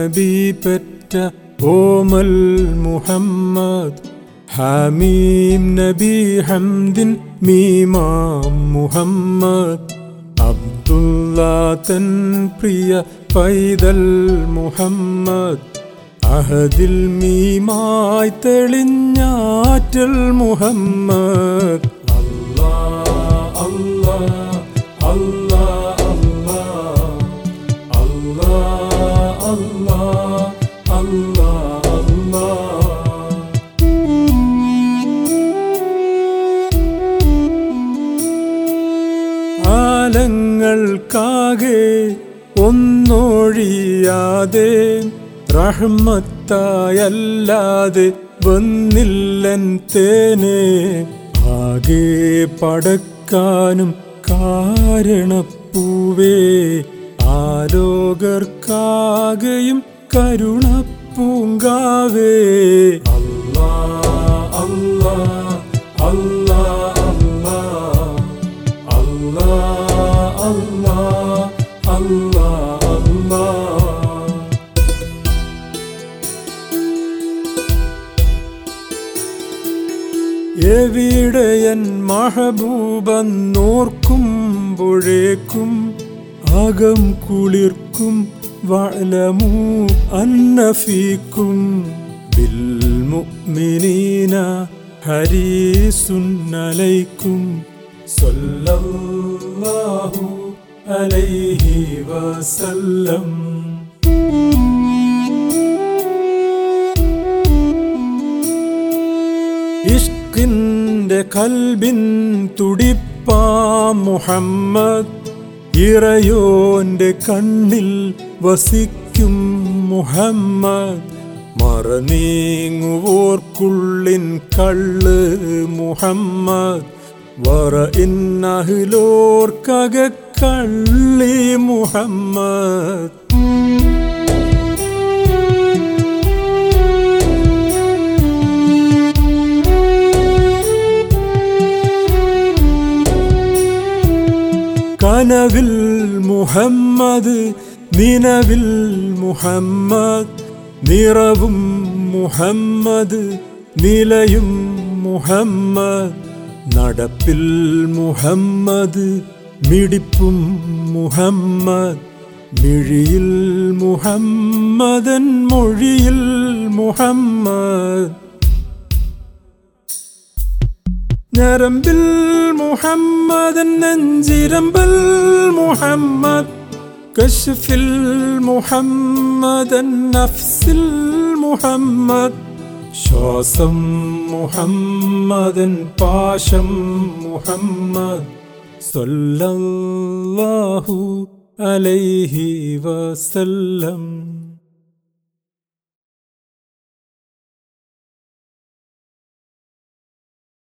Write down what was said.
നബി പെറ്റ ഓമൽ മുഹമ്മദ് ഹമീം നബി ഹംദിൻ മീമാം മുഹമ്മദ് അബ്ദുള്ള തൻ പ്രിയ പൈതൽ മുഹമ്മദ് അഹദിൽ മീമായി തെളിഞ്ഞാറ്റൽ മുഹമ്മദ് അല്ലാ അല്ലാ അല്ലാ അല്ലാ അല്ലാ അല്ലാ അല്ലാ അല്ലാ ആലങ്ങൾക്കാകെ ഒന്നൊഴിയാതെ റഹ്മത്തായല്ലാതെ വന്നില്ലൻ തേനെ ആകെ പടക്കാനും കാരണപ്പൂവേ ആലോകർക്കാകെയും കരുണപ്പൂങ്കാവേ അല്ലാ അല്ലാ അല്ലാ അല്ലാ അല്ലാ അല്ലാ അല്ലാ അല്ലാ എവിടെയൻ മഹബൂബന്നോർക്കുമ്പോഴേക്കും അകം കുളിർക്കും വലമു അന്നഫീക്കും ബിൽമുഅ്മിനീന ഹരീസുന്നലൈക്കും സല്ലല്ലാഹു അലൈഹി വസല്ലം ഇഷ്കിന്റെ കൽബിൻ തുടിപ്പാ മുഹമ്മദ് ഇറയോന്റെ കണ്ണിൽ വസിക്കും മുഹമ്മദ് മറനീങ്ങുവോർക്കുള്ളിൻ കള്ള് മുഹമ്മദ് വറ ഇന്നഹിലോർക്കക കള്ളി മുഹമ്മദ് കനവിൽ മുഹമ്മദ് നിലവിൽ മുഹമ്മദ് നിറവും മുഹമ്മദ് നിലയും മുഹമ്മദ് നടപ്പിൽ മുഹമ്മദ് മിടിപ്പും മുഹമ്മദ് മിഴിയിൽ മുഹമ്മദൻ മൊഴിയിൽ മുഹമ്മദ് ഞരമ്പിൽ മുഹമ്മദൻ നെഞ്ചിരമ്പൽ മുഹമ്മദ് കശ്ഫിൽ മുഹമ്മദൻ നഫ്സിൽ മുഹമ്മദ് ശ്വാസം മുഹമ്മദൻ പാശം മുഹമ്മദ് സല്ലല്ലാഹു അലൈഹി വസല്ലം